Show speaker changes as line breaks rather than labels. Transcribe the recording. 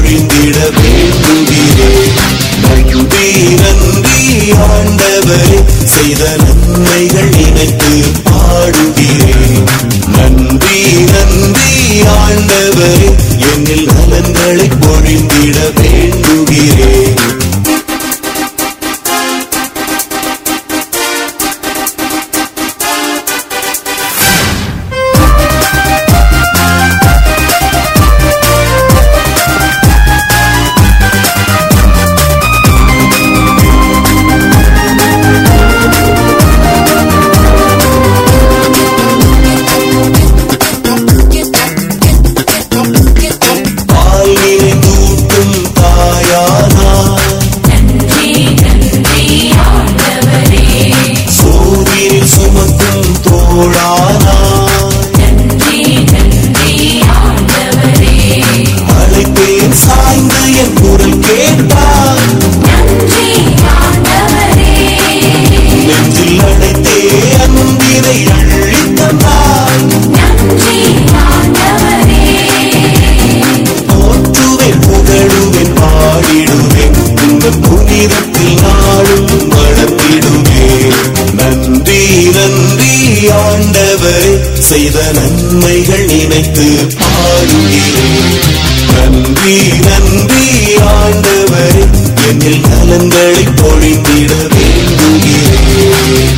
பொழிந்திட வேண்டுகிறேன் நன்றி நன்றி ஆண்டவரே செய்த நன்மைகள் நினைத்து பாடுகிறேன் நன்றி நன்றி ஆண்டவரே என்னில் நலன்களை பொழிந்திட வேண்டுகிறேன் பால் நிறைந்தூட்டும் தாயானா சோதினில் சுமக்கும் தோழானா அழைப்பேன் சாய்ந்து என் குரல் கேட்டார் நெஞ்சில் அடைத்தே அன்பினை அள்ளித்தந்தார் போற்றுவேன் புகழுவேன் பாடிடுவேன் இந்த புனிதத்தில் நாளும் வளர்த்திடுவேன் நன்றி நன்றி ஆண்டவரே செய்த நன்மைகள் நினைத்து பாடுகிறேன் நன்றி நன்றி ஆண்டவரே என்னில் நலன்களை பொழிந்திட வேண்டுகிறேன்